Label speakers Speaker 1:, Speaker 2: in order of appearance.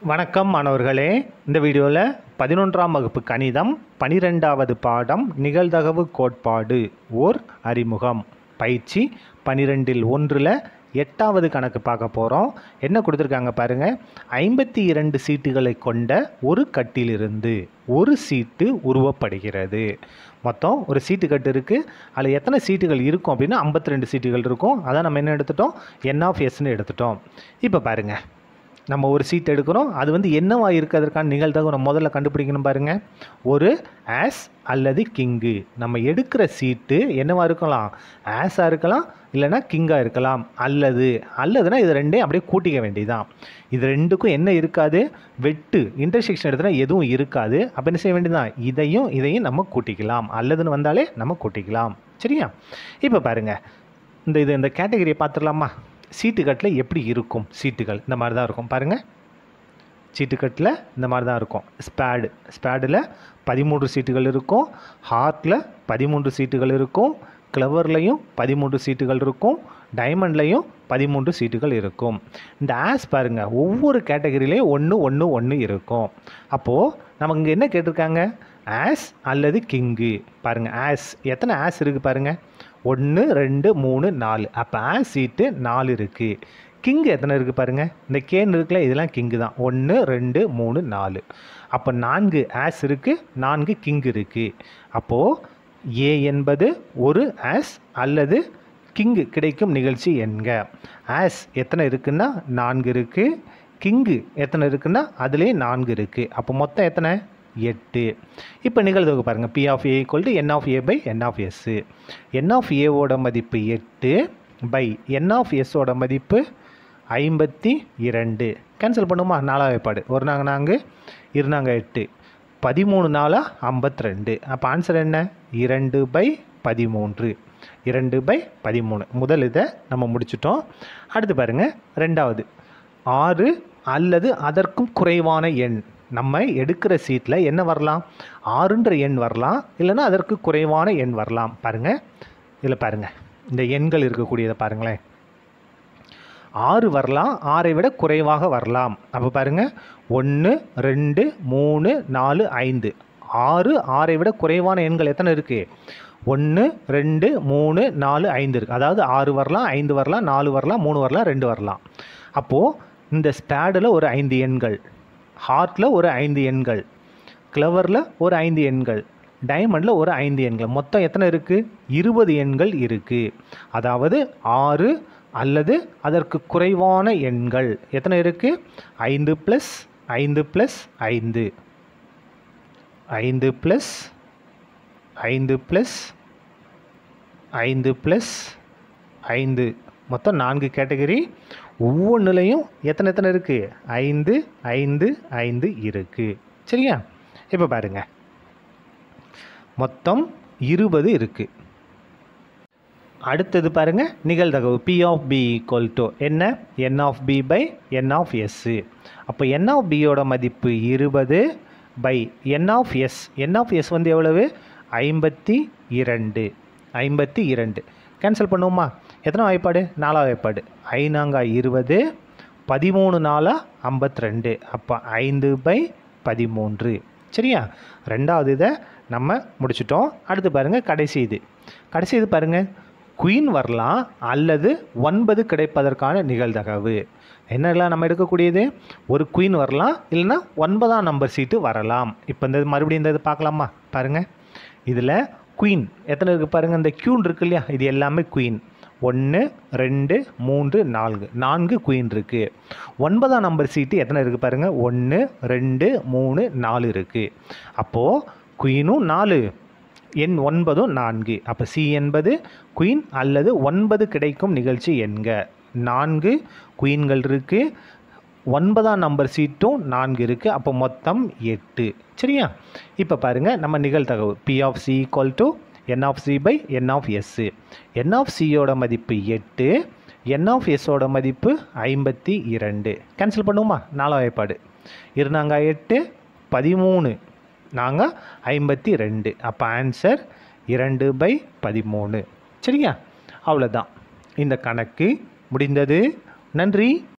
Speaker 1: வணக்கம் மாணவர்களே இந்த வீடியோவில் பதினொன்றாம் வகுப்பு கணிதம் பனிரெண்டாவது பாடம் நிகழ்தகவு கோட்பாடு ஓர் அறிமுகம் பயிற்சி பனிரெண்டில் ஒன்றில் எட்டாவது கணக்கு பார்க்க போகிறோம் என்ன கொடுத்துருக்காங்க பாருங்கள் ஐம்பத்தி இரண்டு சீட்டுகளை கொண்ட ஒரு கட்டிலிருந்து ஒரு சீட்டு உருவப்படுகிறது மொத்தம் ஒரு சீட்டு கட்டு இருக்குது அதில் எத்தனை சீட்டுகள் இருக்கும் அப்படின்னா ஐம்பத்தி ரெண்டு சீட்டுகள் இருக்கும் அதான் நம்ம என்ன எடுத்துட்டோம் என் ஆஃப் எஸ்ன்னு எடுத்துட்டோம் இப்போ பாருங்கள் நம்ம ஒரு சீட் எடுக்கிறோம் அது வந்து என்னவா இருக்குது அதற்கான நிகழ்தகவு நம்ம முதல்ல கண்டுபிடிக்கணும் பாருங்கள் ஒரு ஆஸ் அல்லது கிங்கு நம்ம எடுக்கிற சீட்டு என்னவா இருக்கலாம் ஆஸாக இருக்கலாம் இல்லைன்னா கிங்காக இருக்கலாம் அல்லது அல்லதுனா இது ரெண்டையும் அப்படியே கூட்டிக்க வேண்டியதுதான் இது ரெண்டுக்கும் என்ன இருக்காது வெட்டு இன்டர்செக்ஷன் எடுத்துனா எதுவும் இருக்காது அப்போ என்ன செய்ய வேண்டியதுதான் இதையும் இதையும் நம்ம கூட்டிக்கலாம் அல்லதுன்னு வந்தாலே நம்ம கூட்டிக்கலாம் சரியா இப்போ பாருங்கள் இந்த இது இந்த கேட்டகரியை பார்த்துடலாமா சீட்டுக்கட்டில் எப்படி இருக்கும் சீட்டுகள் இந்த மாதிரி தான் இருக்கும் பாருங்கள் சீட்டுக்கட்டில் இந்த மாதிரி தான் இருக்கும் ஸ்பேடு ஸ்பேடில் பதிமூன்று சீட்டுகள் இருக்கும் ஹார்ட்டில் பதிமூன்று சீட்டுகள் இருக்கும் கிளவர்லையும் பதிமூன்று சீட்டுகள் இருக்கும் டைமண்ட்லையும் பதிமூன்று சீட்டுகள் இருக்கும் இந்த ஆஸ் பாருங்கள் ஒவ்வொரு கேட்டகரியிலையும் ஒன்று ஒன்று ஒன்று இருக்கும் அப்போது நமக்கு இங்கே என்ன கேட்டிருக்காங்க ஆஸ் அல்லது கிங்கு பாருங்கள் ஆஸ் எத்தனை ஆஸ் இருக்குது பாருங்கள் ஒன்று ரெண்டு மூணு நாலு அப்போ ஆஸ் சீட்டு நாலு இருக்குது கிங்கு எத்தனை இருக்குது பாருங்கள் இந்த கேன் இருக்குல்ல இதெல்லாம் கிங்கு தான் ஒன்று ரெண்டு மூணு நாலு அப்போ நான்கு ஆஸ் இருக்குது நான்கு கிங்கு இருக்குது அப்போது ஏ என்பது ஒரு ஆஸ் அல்லது கிங்கு கிடைக்கும் நிகழ்ச்சி என்க ஆஸ் எத்தனை இருக்குன்னா நான்கு இருக்குது கிங்கு எத்தனை இருக்குன்னா அதுலேயே நான்கு இருக்குது அப்போ மொத்தம் எத்தனை எட்டு இப்போ நிகழ்தகவு பாருங்கள் P of A equal to N of A by N of S N of ஏவோட மதிப்பு எட்டு பை என் ஆஃப் எஸ்ஸோட மதிப்பு ஐம்பத்தி இரண்டு கேன்சல் பண்ணுமா நாலாவது பாடு ஒரு நாங்கள் நான்கு இருந்தாங்க எட்டு பதிமூணு நாளாக ஐம்பத்தி ரெண்டு அப்போ ஆன்சர் என்ன இரண்டு பை பதிமூன்று இரண்டு பை பதிமூணு முதல் இதை நம்ம முடிச்சிட்டோம் அடுத்து பாருங்கள் ரெண்டாவது ஆறு அல்லது அதற்கும் குறைவான எண் நம்ம எடுக்கிற சீட்டில் என்ன வரலாம் ஆறுன்ற எண் வரலாம் இல்லைன்னா அதற்கு குறைவான எண் வரலாம் பாருங்கள் இதில் பாருங்கள் இந்த எண்கள் இருக்கக்கூடியதை பாருங்களேன் ஆறு வரலாம் ஆறை விட குறைவாக வரலாம் அப்போ பாருங்கள் ஒன்று ரெண்டு மூணு நாலு ஐந்து ஆறு ஆறை விட குறைவான எண்கள் எத்தனை இருக்குது ஒன்று ரெண்டு மூணு நாலு ஐந்து இருக்குது அதாவது ஆறு வரலாம் ஐந்து வரலாம் நாலு வரலாம் மூணு வரலாம் ரெண்டு வரலாம் அப்போது இந்த ஸ்பேடில் ஒரு ஐந்து எண்கள் ஹார்ட்டில் ஒரு ஐந்து எண்கள் கிளவரில் ஒரு ஐந்து எண்கள் டைமண்டில் ஒரு ஐந்து எண்கள் மொத்தம் எத்தனை இருக்குது இருபது எண்கள் இருக்குது அதாவது ஆறு அல்லது அதற்கு குறைவான எண்கள் எத்தனை இருக்குது ஐந்து ப்ளஸ் ஐந்து ப்ளஸ் ஐந்து ஐந்து ப்ளஸ் ஐந்து ப்ளஸ் ஐந்து ப்ளஸ் ஐந்து மொத்தம் நான்கு கேட்டகரி ஒவ்வொன்றுலையும் எத்தனை எத்தனை இருக்குது ஐந்து ஐந்து ஐந்து இருக்குது சரியா இப்போ பாருங்கள் மொத்தம் இருபது இருக்குது அடுத்தது பாருங்கள் நிகழ்தகவு P of B equal to என்ன N of B by N of S அப்போ என் ஆஃப் பியோட மதிப்பு இருபது by N of S N of S வந்து எவ்வளவு ஐம்பத்தி இரண்டு ஐம்பத்தி இரண்டு கேன்சல் பண்ணுவோமா எத்தனை வாய்ப்பாடு நாலாவது வாய்ப்பாடு ஐநாங்கா இருபது பதிமூணு நாலா ஐம்பத்தி ரெண்டு அப்போ ஐந்து பை பதிமூன்று சரியா ரெண்டாவது இதை நம்ம முடிச்சிட்டோம் அடுத்து பாருங்கள் கடைசி இது கடைசி இது பாருங்கள் குயின் வரலாம் அல்லது ஒன்பது கிடைப்பதற்கான நிகழ்தகவு என்னெல்லாம் நம்ம எடுக்கக்கூடியது ஒரு குயின் வரலாம் இல்லைன்னா ஒன்பதாம் நம்பர் சீட்டு வரலாம் இப்போ இந்த மறுபடியும் இந்த இது பார்க்கலாமா பாருங்கள் இதில் குயின் எத்தனை இருக்குது பாருங்கள் இந்த க்யூன் இருக்கு இல்லையா இது எல்லாமே குயின் ஒன்று ரெண்டு மூன்று நான்கு நான்கு குயின் இருக்குது ஒன்பதாம் நம்பர் சீட்டு எத்தனை இருக்குது பாருங்கள் ஒன்று ரெண்டு மூணு நாலு இருக்குது அப்போது குயினும் நாலு எண் ஒன்பதும் நான்கு அப்போ சி என்பது குயின் அல்லது ஒன்பது கிடைக்கும் நிகழ்ச்சி என்க நான்கு குயின்கள் இருக்குது ஒன்பதாம் நம்பர் சீட்டும் நான்கு இருக்குது அப்போ மொத்தம் எட்டு சரியா இப்போ பாருங்கள் நம்ம நிகழ்தகவு P of C equal to N of C by N of S N of சியோட மதிப்பு எட்டு என் ஆஃப் எஸ்ஸோட மதிப்பு ஐம்பத்தி இரண்டு கேன்சல் பண்ணுவோமா நாலாவது வாய்ப்பாடு இருந்தாங்க எட்டு பதிமூணு நாங்கள் ஐம்பத்தி ரெண்டு அப்போ ஆன்சர் இரண்டு பை பதிமூணு சரியா அவ்வளோதான் இந்த கணக்கு முடிந்தது நன்றி